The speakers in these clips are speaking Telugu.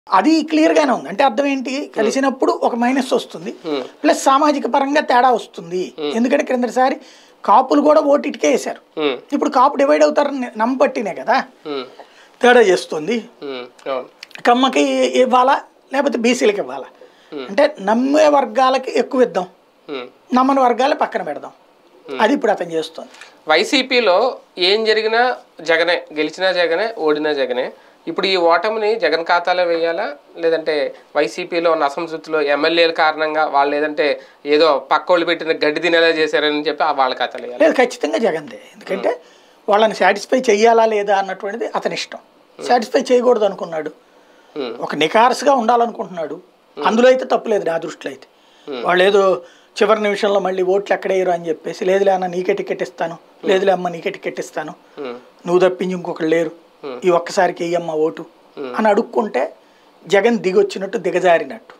అది క్లియర్ గానే ఉంది అంటే అర్థం ఏంటి కలిసినప్పుడు ఒక మైనస్ వస్తుంది ప్లస్ సామాజిక పరంగా తేడా వస్తుంది ఎందుకంటే క్రిందటిసారి కాపులు కూడా ఓటు ఇటుకే వేశారు ఉమ్, ఇప్పుడు కాపు డివైడ్ అవుతారని నమ్మబట్టినే కదా ఉమ్, తేడా చేస్తుంది ఉమ్, అవును కమ్మకి ఇవ్వాలా లేకపోతే బీసీలకు ఇవ్వాలా అంటే నమ్మే వర్గాలకి ఎక్కువ ఇద్దాం ఉమ్. నమ్మని వర్గాలు పక్కన పెడదాం అది ఇప్పుడు అతను చేస్తుంది వైసీపీలో ఏం జరిగినా జగనే గెలిచినా జగనే ఓడినా జగనే ఇప్పుడు ఈ ఓటమిని జగన్ ఖాతాలో వేయాలా లేదంటే వైసీపీలో ఉన్న అసంతృప్తిలో ఎమ్మెల్యేల కారణంగా వాళ్ళు లేదంటే ఏదో పక్కోళ్ళు పెట్టిన గడ్డి తినేలా చేశారని చెప్పి ఆ వాళ్ళ ఖాతాలో వేయాలి లేదు ఖచ్చితంగా జగన్దే ఎందుకంటే వాళ్ళని సాటిస్ఫై చెయ్యాలా లేదా అన్నటువంటిది అతని ఇష్టం సాటిస్ఫై చేయకూడదు అనుకున్నాడు Hmm. ఒక నికార్స్గా ఉండాలనుకుంటున్నాడు అందులో అయితే తప్పులేదు నా దృష్టిలో అయితే వాళ్ళు ఏదో చివరి నిమిషంలో మళ్ళీ ఓట్లు ఎక్కడేయరు అని చెప్పేసి లేదులే అన్న నీకే టికెట్ ఇస్తాను లేదులే అమ్మ నీకే టికెట్ ఇస్తాను నువ్వు తప్పించి ఇంకొకరు లేరు ఈ ఒక్కసారికి వెయ్యమ్మ ఓటు అని అడుక్కుంటే జగన్ దిగొచ్చినట్టు దిగజారినట్టు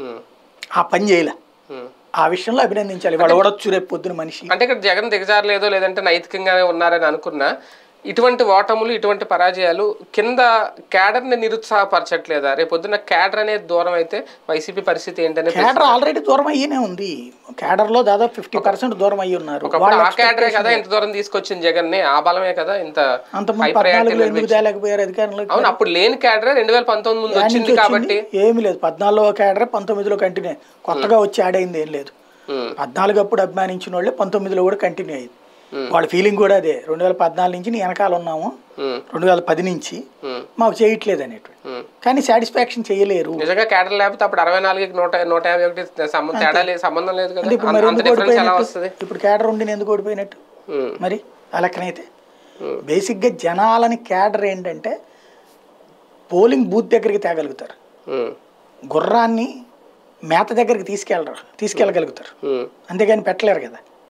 ఆ పని చేయలే ఆ విషయంలో అభినందించాలి వాడు ఓడొచ్చు రేపు పొద్దున మనిషి అంటే ఇక్కడ జగన్ దిగజారలేదో లేదంటే నైతికంగానే ఉన్నారని అనుకున్నా ఇటువంటి ఓటములు ఇటువంటి పరాజయాలు కింద క్యాడర్ని నిరుత్సాహపరచట్లేదా రేపు పొద్దున్న క్యాడర్ అనేది దూరం అయితే వైసీపీ పరిస్థితి ఏంటనే కేడర్ ఆల్రెడీ దూరం అయ్యేనే ఉంది కేడర్ లో దాదాపు ఫిఫ్టీ పర్సెంట్ దూరం అయ్యి ఉన్నారు ఒకప్పుడు ఆ క్యాడరే కదా ఇంత దూరం తీసుకొచ్చింది జగన్ ని ఆ బలమే కదా ఇంత అంతమంది హై ప్రయారిటీ పద్నాలుగులో ఎందుకు తేలేకపోయారు అధికారంలో అవును అప్పుడు లేని క్యాడరే రెండు వేల పంతొమ్మిది ముందు వచ్చింది కాబట్టి ఏమీ లేదు పద్నాలుగో కేడర్ పంతొమ్మిదిలో కంటిన్యూ కొత్తగా వచ్చి ఆడైంది ఏం లేదు ఉమ్, పద్నాలుగు అప్పుడు అభిమానించిన వాళ్ళే పంతొమ్మిదిలో కూడా కంటిన్యూ అయ్యింది Hmm. వాళ్ళ ఫీలింగ్ కూడా అదే రెండు వేల పద్నాలుగు నుంచి నీ వెనకాల ఉన్నాము ఉమ్, రెండు వేల పది నుంచి ఉమ్, మాకు చేయట్లేదు అనేటువంటి ఉమ్. కానీ సాటిస్ఫాక్షన్ చేయలేరు నిజంగా క్యాడర్ లేకపోతే అప్పుడు అరవై నాలుగుకి నూట నూట యాభై ఒకటి సంబంధం తేడా లేదు సంబంధం లేదు కదా అంటే ఇప్పుడు అంత- మరి అంత ఎందుకు డిఫరెన్స్ ఎలా ఓడిపోయినట్టు వస్తుంది ఇప్పుడు కేడర్ ఉండి ఎందుకు ఓడిపోయినట్టు ఉమ్, మరి ఆ లెక్కనైతే Hmm. బేసిక్గా జనాలని క్యాడర్ ఏంటంటే పోలింగ్ బూత్ దగ్గరికి తేగలుగుతారు ఉమ్, గుర్రాన్ని మేత దగ్గరికి తీసుకెళ్ళరు తీసుకెళ్ళగలుగుతారు ఉమ్, అంతేగాని పెట్టలేరు కదా